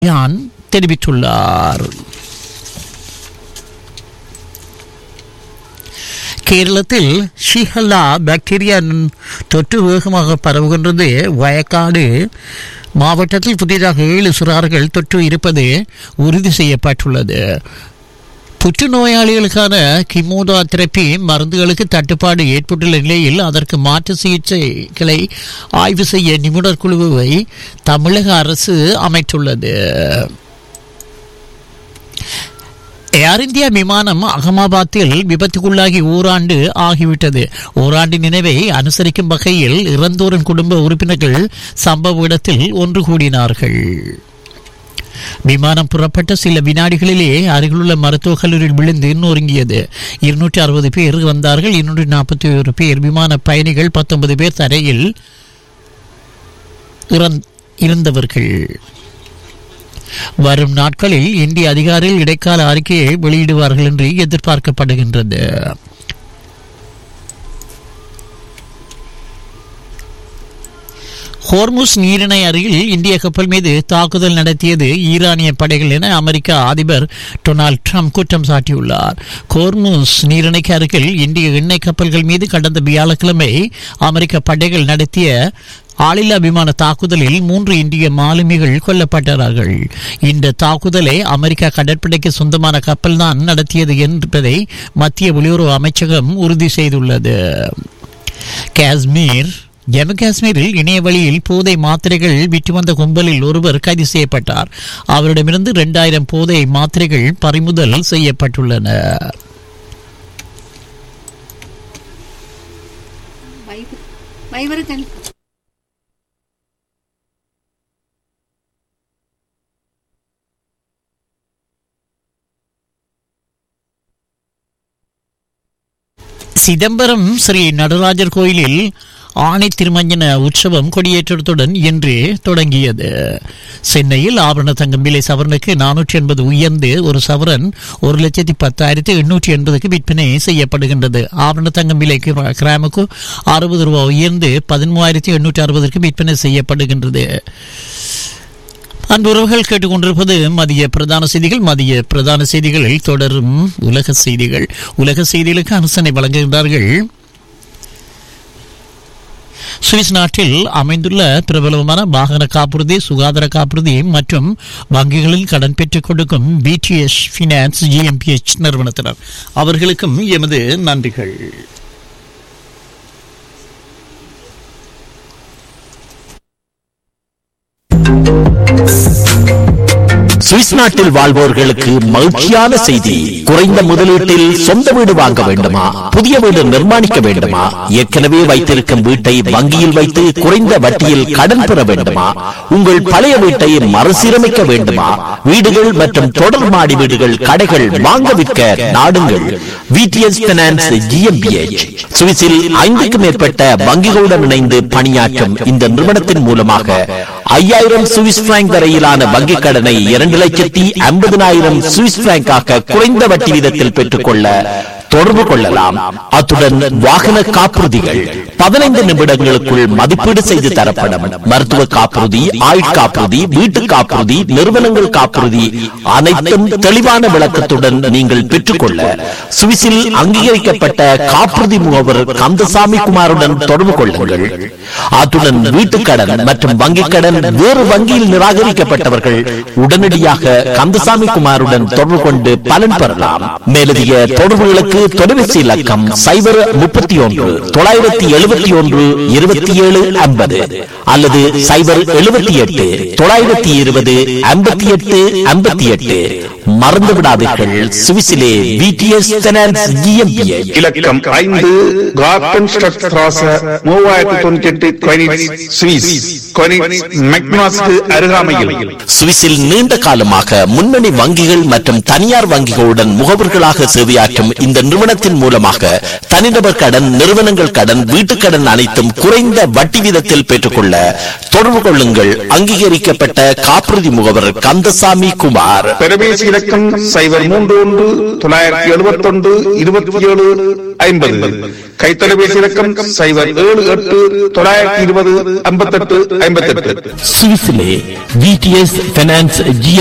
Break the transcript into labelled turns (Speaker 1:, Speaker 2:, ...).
Speaker 1: யான் தெரிவித்துள்ளார் கேரளத்தில் ஷிஹல்லா பாக்டீரியா தொற்று வேகமாக பரவுகின்றது வயக்காடு மாவட்டத்தில் புதிதாக ஏழு சிறார்கள் தொற்று இருப்பது உறுதி செய்யப்பட்டுள்ளது புற்றுநோயாளிகளுக்கான கிமோதா தெரப்பி மருந்துகளுக்கு தட்டுப்பாடு ஏற்பட்டுள்ள நிலையில் அதற்கு மாற்று சிகிச்சைகளை ஆய்வு செய்ய நிபுணர் குழுவை தமிழக அரசு அமைத்துள்ளது ஏர் இந்தியா விமானம் அகமாபாத்தில் விபத்துக்குள்ளாகி ஓராண்டு ஆகிவிட்டது ஓராண்டு நினைவை அனுசரிக்கும் வகையில் இறந்தோரின் குடும்ப உறுப்பினர்கள் சம்பவ இடத்தில் ஒன்று கூடினார்கள் விமானம் புறப்பட்ட சில வினாடிகளிலே அருகிலுள்ள மருத்துவக் கல்லூரியில் விழுந்து நொறுங்கியது இருநூற்றி அறுபது பேர் வந்தார்கள் இருநூற்றி நாற்பத்தி ஒரு பேர் விமான பயணிகள் பத்தொன்பது பேர் தரையில் இறந்- இருந்தவர்கள் வரும் நாட்களில் இந்திய அதிகாரிகள் இடைக்கால அறிக்கையை வெளியிடுவார்கள் என்று எதிர்பார்க்கப்படுகின்றது ஹோர்முஸ் நீரிணை அருகில் இந்திய கப்பல் மீது தாக்குதல் நடத்தியது ஈரானிய படைகள் என அமெரிக்க அதிபர் டொனால்ட் ட்ரம்ப் குற்றம் சாட்டியுள்ளார் ஹோர்முஸ் நீரிணைக்கு அருகில் இந்திய எண்ணெய் கப்பல்கள் மீது கடந்த வியாழக்கிழமை அமெரிக்க படைகள் நடத்திய ஆளில்லா விமான தாக்குதலில் மூன்று இந்திய மாலுமிகள் கொல்லப்பட்டார்கள் இந்த தாக்குதலை அமெரிக்க கடற்படைக்கு சொந்தமான கப்பல் தான் நடத்தியது என்பதை மத்திய வெளியுறவு அமைச்சகம் உறுதி செய்துள்ளது காஷ்மீர் ஜம்மு காஷ்மீரில் இணைய வழியில் போதை மாத்திரைகள் விற்று வந்த கும்பலில் ஒருவர் கைது செய்யப்பட்டார் அவரிடமிருந்து இரண்டாயிரம் போதை மாத்திரைகள் பறிமுதல் செய்யப்பட்டுள்ளன
Speaker 2: வைவருக்கன்
Speaker 1: சிதம்பரம் ஸ்ரீ நடராஜர் கோயிலில் ஆணை திருமஞ்சன உற்சவம் கொடியேற்றத்துடன் இன்று தொடங்கியது சென்னையில் ஆபரண தங்கம் விலை சவரனுக்கு நானூற்றி எண்பது உயர்ந்து ஒரு சவரன் ஒரு லட்சத்தி பத்தாயிரத்தி எண்ணூற்றி எண்பதுக்கு விற்பனை செய்யப்படுகின்றது ஆபரண தங்கம் விலை கிரா- கிராமுக்கு அறுபது ரூபாய் உயர்ந்து பதிமூவாயிரத்தி எண்ணூற்றி அறுபதற்கு விற்பனை செய்யப்படுகின்றது அன்புறவுகள் கேட்டுக்கொண்டிருப்பது மதிய பிரதான செய்திகள் மதிய பிரதான செய்திகளில் தொடரும் உலக செய்திகள் உலக செய்திகளுக்கு அனுசனை வழங்குகின்றார்கள் சுவிஸ் நாட்டில் அமைந்துள்ள பிரபலமான வாகன காப்புறுதி சுகாதார காப்புறுதி மற்றும் வங்கிகளில் கடன் பெற்றுக் கொடுக்கும் பிடிஎஸ் ஃபினான்ஸ் ஜிஎம்பிஎச் நிறுவனத்தினர் அவர்களுக்கும் எமது நன்றிகள்
Speaker 3: சுவிஸ் நாட்டில் வாழ்வோர்களுக்கு மகிழ்ச்சியான செய்தி குறைந்த முதலீட்டில் சொந்த வீடு வாங்க வேண்டுமா புதிய வீடு நிர்மாணிக்க வேண்டுமா ஏற்கனவே வைத்திருக்கும் வீட்டை வங்கியில் வைத்து குறைந்த வட்டியில் கடன் பெற வேண்டுமா உங்கள் பழைய வீட்டை மறுசீரமைக்க வேண்டுமா வீடுகள் மற்றும் தொடர் மாடி வீடுகள் கடைகள் வாங்க விற்க நாடுங்கள் விடிஎஸ் பினான்ஸ் ஜிஎம்பிஎச் சுவிஸில் ஐந்துக்கும் மேற்பட்ட வங்கிகளுடன் இணைந்து பணியாற்றும் இந்த நிறுவனத்தின் மூலமாக ஐயாயிரம் சுவிஸ் பிராங்க் வரையிலான வங்கிக் கடனை இரண்டு லட்சத்தி ஐம்பதினாயிரம் சுவிஸ் பிராங்காக குறைந்த வட்டி வீதத்தில் பெற்றுக்கொள்ள தொடர்பு கொள்ளலாம் அத்துடன் வாகன காப்புறுதிகள் பதினைந்து நிமிடங்களுக்குள் மதிப்பீடு செய்து தரப்படும் மருத்துவ காப்புறுதி ஆயுட்காப்புறுதி வீட்டு காப்புறுதி நிறுவனங்கள் காப்புறுதி அனைத்தும் தெளிவான விளக்கத்துடன் நீங்கள் பெற்றுக்கொள்ள சுவிஸில் அங்கீகரிக்கப்பட்ட காப்புறுதி முகவர் கந்தசாமி குமாருடன் தொடர்பு கொள்ளுங்கள் அத்துடன் வீட்டுக் கடன் மற்றும் வங்கிக் கடன் வேறு வங்கியில் நிராகரிக்கப்பட்டவர்கள் உடனடியாக கந்தசாமி குமாருடன் தொடர்பு கொண்டு பலன் பெறலாம் மேலதிக தொடர்புகளுக்கு தொலைபேசி இலக்கம் சைபர் முப்பத்தி ஒன்று தொள்ளாயிரத்தி எழுபத்தி ஒன்று இருபத்தி ஏழு ஐம்பது அல்லது சைபர் எழுபத்தி எட்டு தொள்ளாயிரத்தி இருபது ஐம்பத்தி எட்டு ஐம்பத்தி எட்டு மறந்து விடாதீர்கள் சுவிசிலே விடிஎஸ் ஃபைனான்ஸ் GmbH.
Speaker 4: இலக்கம் ஐந்து கார்டன் ஸ்ட்ராச மூவாயிரத்தி தொண்ணூத்தி எட்டு கொயினிட்ஸ் சுவிஸ் கொயினிட்ஸ் மெக்னாஸ்க்கு அருகாமையில்
Speaker 3: சுவிஸில் நீண்ட காலமாக முன்னணி வங்கிகள் மற்றும் தனியார் வங்கிகளுடன் முகவர்களாக சேவையாற்றும் இந்த நிறுவனத்தின் மூலமாக தனிநபர் கடன் நிறுவனங்கள் கடன் வீட்டுக் கடன் அனைத்தும் குறைந்த வட்டி வீதத்தில் பெற்றுக்கொள்ள தொடர்பு கொள்ளுங்கள் அங்கீகரிக்கப்பட்ட காப்புறுதி முகவர் கந்தசாமி குமார்
Speaker 4: பெருமேசி இலக்கம் சைபர் மூன்று ஒன்று தொள்ளாயிரத்தி எழுபத்தி ஒன்று இருபத்தி ஏழு ஐம்பது கைத்தொலைபேசி இலக்கம் சைபர் ஏழு எட்டு தொள்ளாயிரத்தி இருபது ஐம்பத்தெட்டு ஐம்பத்தெட்டு
Speaker 3: சுவிஸிலே விடிஎஸ் பைனான்ஸ் ஜி